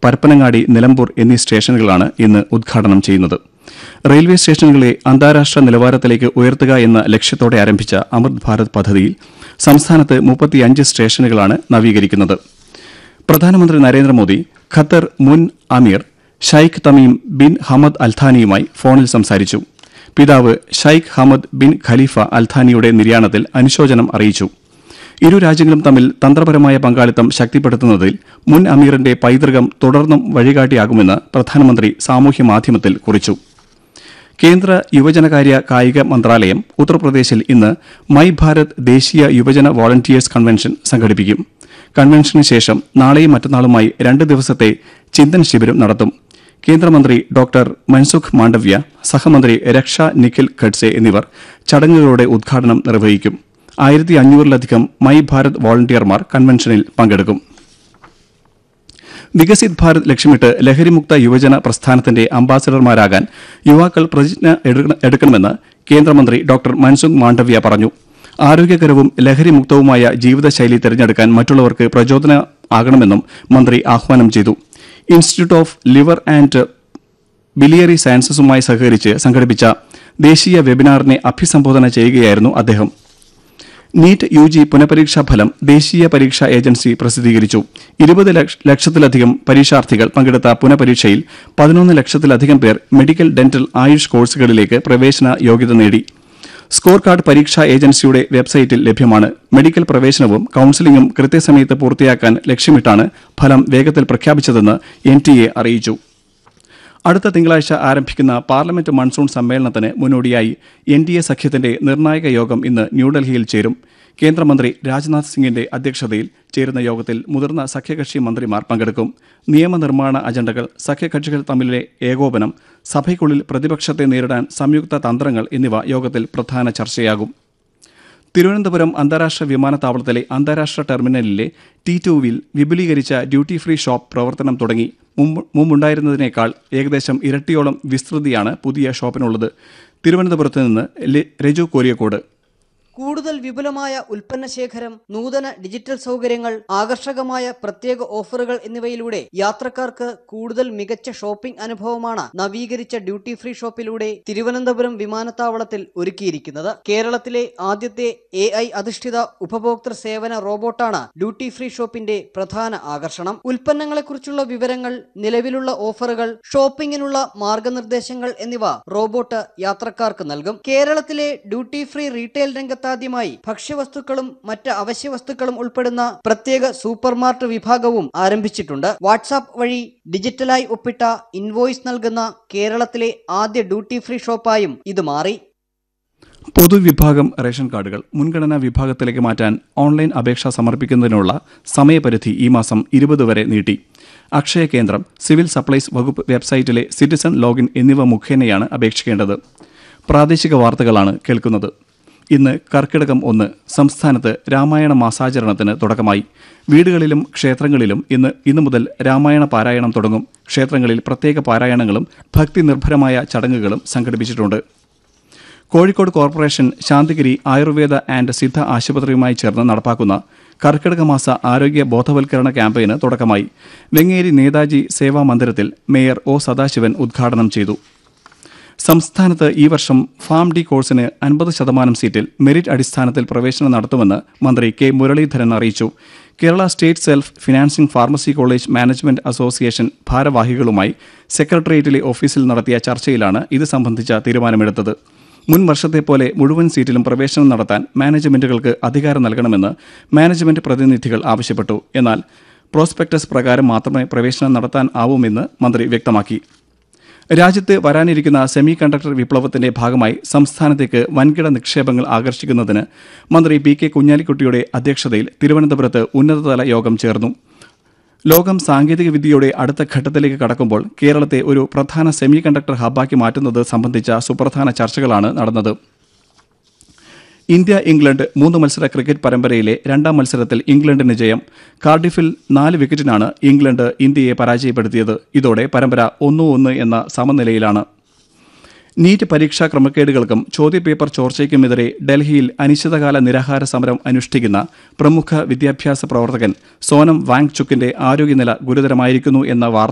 പരപ്പനങ്ങാടി നിലമ്പൂർ എന്നീ സ്റ്റേഷനുകളാണ് ഇന്ന് ഉദ്ഘാടനം ചെയ്യുന്നത് റെയിൽവേ സ്റ്റേഷനുകളെ അന്താരാഷ്ട്ര നിലവാരത്തിലേക്ക് ഉയർത്തുക എന്ന ലക്ഷ്യത്തോടെ ആരംഭിച്ച അമൃത് ഭാരത് പദ്ധതിയിൽ സംസ്ഥാനത്ത് മുപ്പത്തിയഞ്ച് സ്റ്റേഷനുകളാണ് നവീകരിക്കുന്നത് പ്രധാനമന്ത്രി നരേന്ദ്രമോദി ഖത്തർ മുൻ അമീർ ഷൈഖ് തമീം ബിൻ ഹമദ് അൽഥാനിയുമായി ഫോണിൽ സംസാരിച്ചു പിതാവ് ഷൈഖ് ഹമദ് ബിൻ ഖലീഫ അൽഥാനിയുടെ നിര്യാണത്തിൽ അനുശോചനം അറിയിച്ചു ഇരു രാജ്യങ്ങളും തമ്മിൽ തന്ത്രപരമായ പങ്കാളിത്തം ശക്തിപ്പെടുത്തുന്നതിൽ മുൻ അമീറിന്റെ പൈതൃകം തുടർന്നും വഴികാട്ടിയാകുമെന്ന് പ്രധാനമന്ത്രി സാമൂഹ്യ മാധ്യമത്തിൽ കുറിച്ചു കേന്ദ്ര യുവജനകാര്യ കായിക മന്ത്രാലയം ഉത്തർപ്രദേശിൽ ഇന്ന് മൈ ഭാരത് ദേശീയ യുവജന വോളണ്ടിയേഴ്സ് കൺവെൻഷൻ സംഘടിപ്പിക്കും കൺവെൻഷന് ശേഷം നാളെയും മറ്റന്നാളുമായി രണ്ട് ദിവസത്തെ ചിന്തൻ ശിബിരം നടത്തും കേന്ദ്രമന്ത്രി ഡോക്ടർ മൻസുഖ് മാണ്ഡവ്യ സഹമന്ത്രി രക്ഷ നിഖിൽ ഖഡ്സെ എന്നിവർ ചടങ്ങുകളുടെ ഉദ്ഘാടനം നിർവഹിക്കും ആയിരത്തി അഞ്ഞൂറിലധികം മൈ ഭാരത് വോളണ്ടിയർമാർ കൺവെൻഷനിൽ പങ്കെടുക്കും വികസിത് ഭാരത് ലക്ഷ്യമിട്ട് ലഹരിമുക്ത യുവജന പ്രസ്ഥാനത്തിന്റെ അംബാസഡർമാരാകാൻ യുവാക്കൾ പ്രതിജ്ഞ എടുക്കണ- എടുക്കണമെന്ന് കേന്ദ്രമന്ത്രി ഡോക്ടർ മൻസുഖ് മാണ്ഡവ്യ പറഞ്ഞു ആരോഗ്യകരവും ലഹരിമുക്തവുമായ ജീവിതശൈലി തിരഞ്ഞെടുക്കാൻ മറ്റുള്ളവർക്ക് പ്രചോദന ആകണമെന്നും മന്ത്രി ആഹ്വാനം ചെയ്തു institute of liver and biliary സയൻസസുമായി സഹകരിച്ച് സംഘടിപ്പിച്ച ദേശീയ വെബിനാറിനെ അഭിസംബോധന ചെയ്യുകയായിരുന്നു അദ്ദേഹം നീറ്റ് യു ജി പുനഃപരീക്ഷാ ഫലം ദേശീയ പരീക്ഷാ ഏജൻസി പ്രസിദ്ധീകരിച്ചു ഇരുപത് ലക്ഷ- ലക്ഷത്തിലധികം പരീക്ഷാർത്ഥികൾ പങ്കെടുത്ത പുനഃപരീക്ഷയിൽ പതിനൊന്ന് ലക്ഷത്തിലധികം പേർ മെഡിക്കൽ ഡെന്റൽ ആയുഷ് കോഴ്സുകളിലേക്ക് പ്രവേശന യോഗ്യത നേടി സ്കോർ കാർഡ് പരീക്ഷാ ഏജൻസിയുടെ വെബ്സൈറ്റിൽ ലഭ്യമാണ് മെഡിക്കൽ പ്രവേശനവും കൌൺസിലിംഗും കൃത്യസമയത്ത് പൂർത്തിയാക്കാൻ ലക്ഷ്യമിട്ടാണ് ഫലം വേഗത്തിൽ പ്രഖ്യാപിച്ചതെന്ന് എൻ അറിയിച്ചു അടുത്ത തിങ്കളാഴ്ച ആരംഭിക്കുന്ന പാർലമെന്റ് മൺസൂൺ സമ്മേളനത്തിന് മുന്നോടിയായി എൻ ഡി എ സഖ്യത്തിന്റെ നിർണായക യോഗം ഇന്ന് ന്യൂഡൽഹിയിൽ ചേരും കേന്ദ്രമന്ത്രി രാജ്നാഥ് സിംഗിന്റെ അധ്യക്ഷതയിൽ ചേരുന്ന യോഗത്തിൽ മുതിർന്ന സഖ്യകക്ഷി മന്ത്രിമാർ പങ്കെടുക്കും നിയമനിർമ്മാണ അജണ്ടകൾ സഖ്യകക്ഷികൾ തമ്മിലെ ഏകോപനം സഭയ്ക്കുള്ളിൽ പ്രതിപക്ഷത്തെ നേരിടാൻ സംയുക്ത തന്ത്രങ്ങൾ എന്നിവ യോഗത്തിൽ പ്രധാന ചർച്ചയാകും തിരുവനന്തപുരം അന്താരാഷ്ട്ര വിമാനത്താവളത്തിലെ അന്താരാഷ്ട്ര ടെർമിനലിലെ ടി ടുവിൽ വിപുലീകരിച്ച ഡ്യൂട്ടി ഫ്രീ ഷോപ്പ് പ്രവർത്തനം തുടങ്ങി മുമ്പ് മുമ്പുണ്ടായിരുന്നതിനേക്കാൾ ഏകദേശം ഇരട്ടിയോളം വിസ്തൃതിയാണ് പുതിയ ഷോപ്പിനുള്ളത് തിരുവനന്തപുരത്ത് നിന്ന് ലെ- രജു കോരിയക്കോട് കൂടുതൽ വിപുലമായ ഉൽപ്പന്ന ശേഖരം നൂതന ഡിജിറ്റൽ സൗകര്യങ്ങൾ ആകർഷകമായ പ്രത്യേക ഓഫറുകൾ എന്നിവയിലൂടെ യാത്രക്കാർക്ക് കൂടുതൽ മികച്ച ഷോപ്പിംഗ് അനുഭവമാണ് നവീകരിച്ച ഡ്യൂട്ടി ഫ്രീ ഷോപ്പിലൂടെ തിരുവനന്തപുരം വിമാനത്താവളത്തിൽ ഒരുക്കിയിരിക്കുന്നത് കേരളത്തിലെ ആദ്യത്തെ എ ഐ അധിഷ്ഠിത ഉപഭോക്തൃ സേവന റോബോട്ടാണ് ഡ്യൂട്ടി ഫ്രീ ഷോപ്പിന്റെ പ്രധാന ആകർഷണം ഉൽപ്പന്നങ്ങളെക്കുറിച്ചുള്ള വിവരങ്ങൾ നിലവിലുള്ള ഓഫറുകൾ ഷോപ്പിംഗിനുള്ള മാർഗനിർദ്ദേശങ്ങൾ എന്നിവ റോബോട്ട് യാത്രക്കാർക്ക് നൽകും കേരളത്തിലെ ഡ്യൂട്ടി ഫ്രീ റീറ്റെയിൽ രംഗത്താദ്യമായി ഭക്ഷ്യവസ്തുക്കളും മറ്റ് അവശ്യ വസ്തുക്കളും ഉൾപ്പെടുന്ന പ്രത്യേക സൂപ്പർമാർട്ട് വിഭാഗവും ആരംഭിച്ചിട്ടുണ്ട് വാട്സാപ്പ് വഴി ഡിജിറ്റലായി ഒപ്പിട്ട ഇൻവോയ്സ് നൽകുന്ന കേരളത്തിലെ ആദ്യ ഡ്യൂട്ടി ഫ്രീ ഷോപ്പായും ഇത് മാറി പൊതുവിഭാഗം റേഷൻ കാർഡുകൾ മുൻഗണനാ വിഭാഗത്തിലേക്ക് മാറ്റാൻ ഓൺലൈൻ അപേക്ഷ സമർപ്പിക്കുന്നതിനുള്ള സമയപരിധി ഈ മാസം ഇരുപത് വരെ നീട്ടി അക്ഷയ കേന്ദ്രം സിവിൽ സപ്ലൈസ് വകുപ്പ് വെബ്സൈറ്റിലെ സിറ്റിസൺ ലോഗിൻ എന്നിവ മുഖേനയാണ് അപേക്ഷിക്കേണ്ടത് പ്രാദേശിക വാർത്തകളാണ് കേൾക്കുന്നത് ഇന്ന് കർക്കിടകം ഒന്ന് സംസ്ഥാനത്ത് രാമായണ മാസാചരണത്തിന് തുടക്കമായി വീടുകളിലും ക്ഷേത്രങ്ങളിലും ഇന്ന് ഇന്നു മുതൽ രാമായണ പാരായണം തുടങ്ങും ക്ഷേത്രങ്ങളിൽ പ്രത്യേക പാരായണങ്ങളും ഭക്തി നിർഭരമായ ചടങ്ങുകളും സംഘടിപ്പിച്ചിട്ടുണ്ട് കോഴിക്കോട് കോർപ്പറേഷൻ ശാന്തിഗിരി ആയുർവേദ ആൻഡ് സിദ്ധ ആശുപത്രിയുമായി ചേർന്ന് നടപ്പാക്കുന്ന കർക്കിടക മാസ ആരോഗ്യ ബോധവൽക്കരണ ക്യാമ്പയിന് തുടക്കമായി വെങ്ങേരി നേതാജി സേവാ മന്ദിരത്തിൽ മേയർ ഒ സദാശിവൻ ഉദ്ഘാടനം ചെയ്തു സംസ്ഥാനത്ത് ഈ വർഷം ഫാം ഡി കോഴ്സിന് അൻപത് ശതമാനം സീറ്റിൽ മെറിറ്റ് അടിസ്ഥാനത്തിൽ പ്രവേശനം നടത്തുമെന്ന് മന്ത്രി കെ മുരളീധരൻ അറിയിച്ചു Kerala state self financing pharmacy college management association ഭാരവാഹികളുമായി സെക്രട്ടേറിയറ്റിലെ ഓഫീസിൽ നടത്തിയ ചർച്ചയിലാണ് ഇത് സംബന്ധിച്ച തീരുമാനമെടുത്തത് മുൻ വർഷത്തെ പോലെ മുഴുവൻ സീറ്റിലും പ്രവേശനം നടത്താൻ മാനേജ്മെന്റുകൾക്ക് അധികാരം നൽകണമെന്ന് മാനേജ്മെന്റ് പ്രതിനിധികൾ ആവശ്യപ്പെട്ടു എന്നാൽ പ്രോസ്പെക്ടസ് പ്രകാരം മാത്രമേ പ്രവേശനം നടത്താൻ ആവുമെന്ന് മന്ത്രി വ്യക്തമാക്കി രാജ്യത്ത് വരാനിരിക്കുന്ന സെമി കണ്ടക്ടർ വിപ്ലവത്തിന്റെ ഭാഗമായി സംസ്ഥാനത്തേക്ക് വൻകിട നിക്ഷേപങ്ങൾ ആകർഷിക്കുന്നതിന് മന്ത്രി പി കെ കുഞ്ഞാലിക്കുട്ടിയുടെ അധ്യക്ഷതയിൽ തിരുവനന്തപുരത്ത് ഉന്നതതല യോഗം ചേർന്നു ലോകം സാങ്കേതിക വിദ്യയുടെ അടുത്ത ഘട്ടത്തിലേക്ക് കടക്കുമ്പോൾ കേരളത്തെ ഒരു പ്രധാന സെമി കണ്ടക്ടർ ഹബ്ബാക്കി മാറ്റുന്നത് സംബന്ധിച്ച സുപ്രധാന ചർച്ചകളാണ് നടന്നത് ഇന്ത്യ ഇംഗ്ലണ്ട് മൂന്ന് മത്സര ക്രിക്കറ്റ് പരമ്പരയിലെ രണ്ടാം മത്സരത്തിൽ ഇംഗ്ലണ്ടിന് ജയം കാർഡിഫിൽ നാല് വിക്കറ്റിനാണ് ഇംഗ്ലണ്ട് ഇന്ത്യയെ പരാജയപ്പെടുത്തിയത് ഇതോടെ പരമ്പര ഒന്ന് ഒന്ന് എന്ന സമനിലയിലാണ് നീറ്റ് പരീക്ഷാ ക്രമക്കേടുകൾക്കും ചോദ്യപേപ്പർ ചോർച്ചയ്ക്കുമെതിരെ ഡൽഹിയിൽ അനിശ്ചിതകാല നിരാഹാര സമരം അനുഷ്ഠിക്കുന്ന പ്രമുഖ വിദ്യാഭ്യാസ പ്രവർത്തകൻ സോനം വാങ്ചുക്കിന്റെ ആരോഗ്യനില ഗുരുതരമായിരിക്കുന്നു എന്ന വാർത്ത